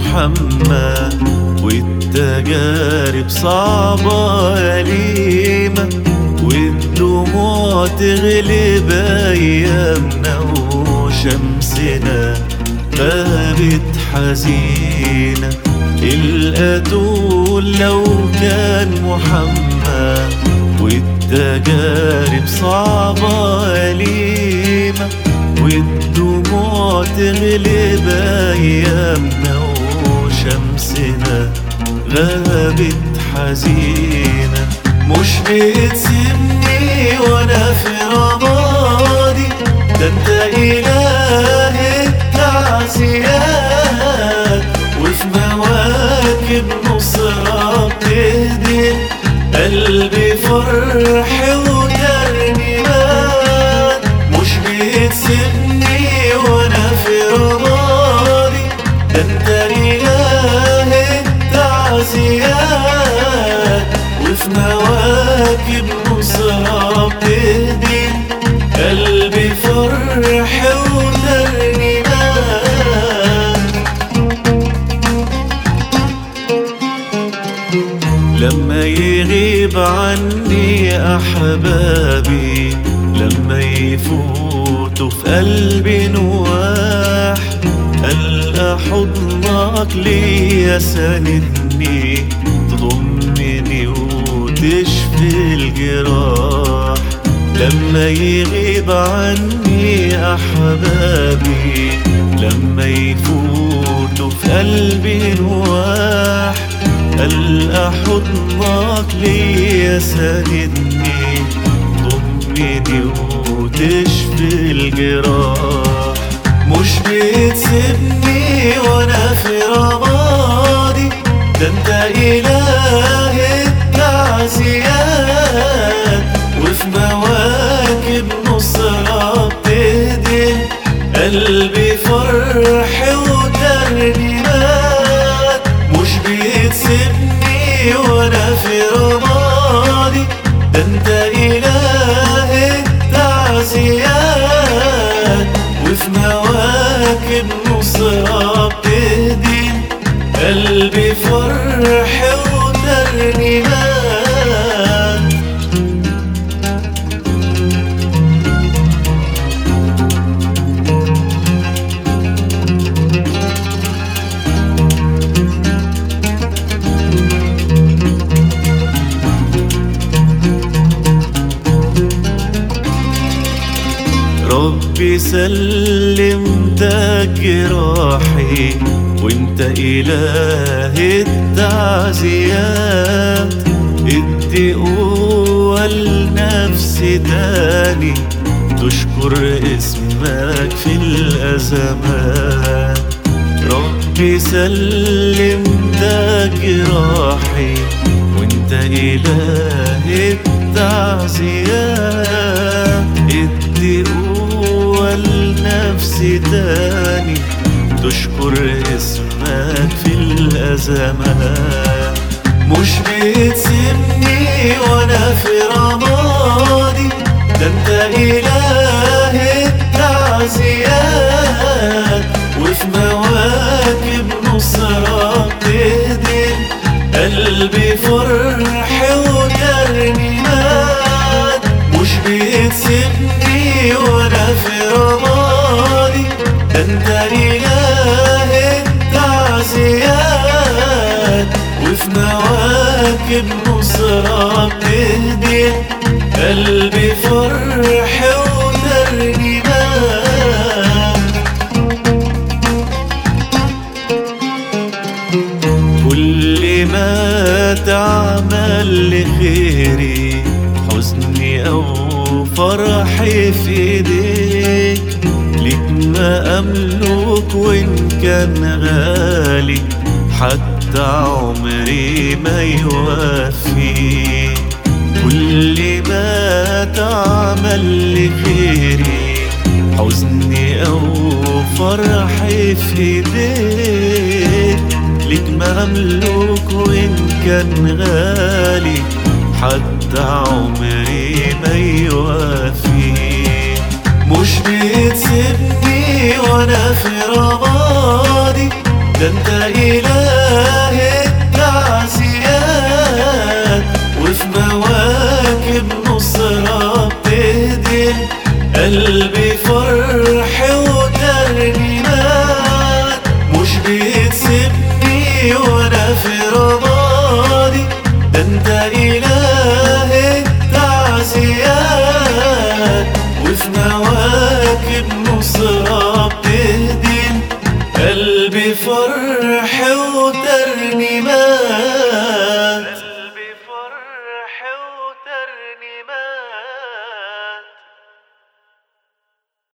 محمد والتجارب صعبة أليمة والدموع تغلب أيامنا وشمسنا غابت حزينة القتول لو كان محمد والتجارب صعبة أليمة والدموع تغلب أيامنا وشمسنا غابت حزينة مش بتسيبني وانا في رمادي ده انت إله التعزيات وفي مواكب نصرة بتهدي قلبي فرح وترنيمات مش بتسيبني وانا في رمادي ده انت إله التعزيات وفي مواكب نصرة بتهدي قلبي فرح وترنيمات لما يغيب عني أحبابي لما يفوتوا في قلبي نواح ألقى حضنك ليا ساندني تضمني وتشفي الجراح لما يغيب عني أحبابي لما يفوتوا في قلبي نواح ألقى حضنك ليا ساندني ضمني وتشفي الجراح مش بتسيبني وانا في رمادي ده انت إله التعزيات وفي مواكب نصرة بتهدي قلبي فرح وترنيمات مش بتسيبني وانا في رمادي ده انت إله التعزيات وفي مواكب نصرة بتهدي قلبي فرح وترنيمات ربي سلمتك جراحي وانت إله التعزيات ادي قوة لنفسي تاني تشكر اسمك في الأزمات ربي سلمتك جراحي وانت إله التعزيات ادي قوة لنفسي تاني تشكر اسمك في الأزمات مش بتسيبني وانا في رمادي ده انت إله التعزيات وفي مواكب نصرة بتهدي قلبي فرح وترنيمات مش بتسيبني وانا في رمادي ده انت إله التعزيات وفي مواكب نصرة بتهدي قلبي فرح وترنيمات كل ما تعمل لخيري حزني أو فرحي في ايديك ليك ما أملك وإن كان غالي حتى عمري ما يوفي كل ما تعمل لخيري حزني أو فرحي في ايديك ليك ما أملك وإن كان غالي حتى عمري ما يوفي مش بتسيبني وانا في رمادي ده انت إله التعزيات وفي مواكب نصرة بتهدم قلبي